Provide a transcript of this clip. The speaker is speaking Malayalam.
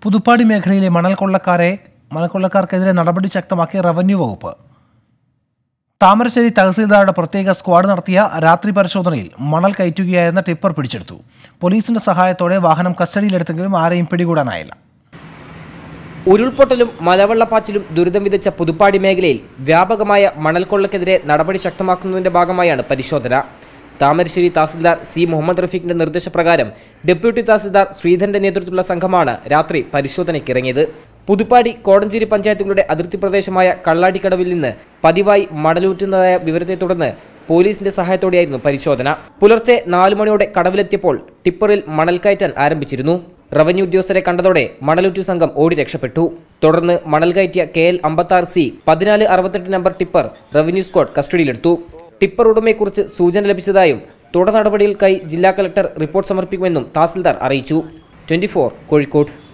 പുതുപ്പാടി മേഖലയിലെ മണൽ കൊള്ളക്കാരെ മണൽ കൊള്ളക്കാർക്കെതിരെ നടപടി ശക്തമാക്കി റവന്യൂ വകുപ്പ് താമരശ്ശേരി തഹസീൽദാരുടെ പ്രത്യേക സ്ക്വാഡ് നടത്തിയ രാത്രി പരിശോധനയിൽ മണൽ കയറ്റുകയായിരുന്ന ടിപ്പർ പിടിച്ചെടുത്തു പോലീസിന്റെ സഹായത്തോടെ വാഹനം കസ്റ്റഡിയിലെടുത്തെങ്കിലും ആരെയും പിടികൂടാനായില്ല ഉരുൾപൊട്ടലും മലവെള്ളപ്പാച്ചിലും ദുരിതം വിതച്ച പുതുപ്പാടി മേഖലയിൽ വ്യാപകമായ മണൽക്കൊള്ളക്കെതിരെ നടപടി ശക്തമാക്കുന്നതിന്റെ ഭാഗമായാണ് പരിശോധന താമരശ്ശേരി തഹസിൽദാർ സി മുഹമ്മദ് റഫീഖിന്റെ നിർദ്ദേശപ്രകാരം ഡെപ്യൂട്ടി തഹസിൽദാർ ശ്രീധരന്റെ നേതൃത്വത്തിലുള്ള സംഘമാണ് രാത്രി പരിശോധനയ്ക്കിറങ്ങിയത് പുതുപ്പാടി കോടഞ്ചേരി പഞ്ചായത്തുകളുടെ അതിർത്തി പ്രദേശമായ കള്ളാടിക്കടവിൽ നിന്ന് പതിവായി മണലൂറ്റുന്നതായ വിവരത്തെ തുടർന്ന് പോലീസിന്റെ സഹായത്തോടെയായിരുന്നു പരിശോധന പുലർച്ചെ നാലു മണിയോടെ കടവിലെത്തിയപ്പോൾ ടിപ്പറിൽ മണൽ കയറ്റാൻ ആരംഭിച്ചിരുന്നു റവന്യൂ ഉദ്യോഗസ്ഥരെ കണ്ടതോടെ മണലൂറ്റു സംഘം ഓടി രക്ഷപ്പെട്ടു തുടർന്ന് മണൽ കയറ്റിയ കെ എൽ അമ്പത്താറ് സി പതിനാല് അറുപത്തെട്ട് നമ്പർ ടിപ്പർ റവന്യൂ സ്ക്വാഡ് കസ്റ്റഡിയിലെടുത്തു ടിപ്പർ ഉടമയെക്കുറിച്ച് സൂചന ലഭിച്ചതായും തുടർ നടപടികൾക്കായി ജില്ലാ കലക്ടർ റിപ്പോർട്ട് സമർപ്പിക്കുമെന്നും തഹസിൽദാർ അറിയിച്ചു ട്വന്റി കോഴിക്കോട്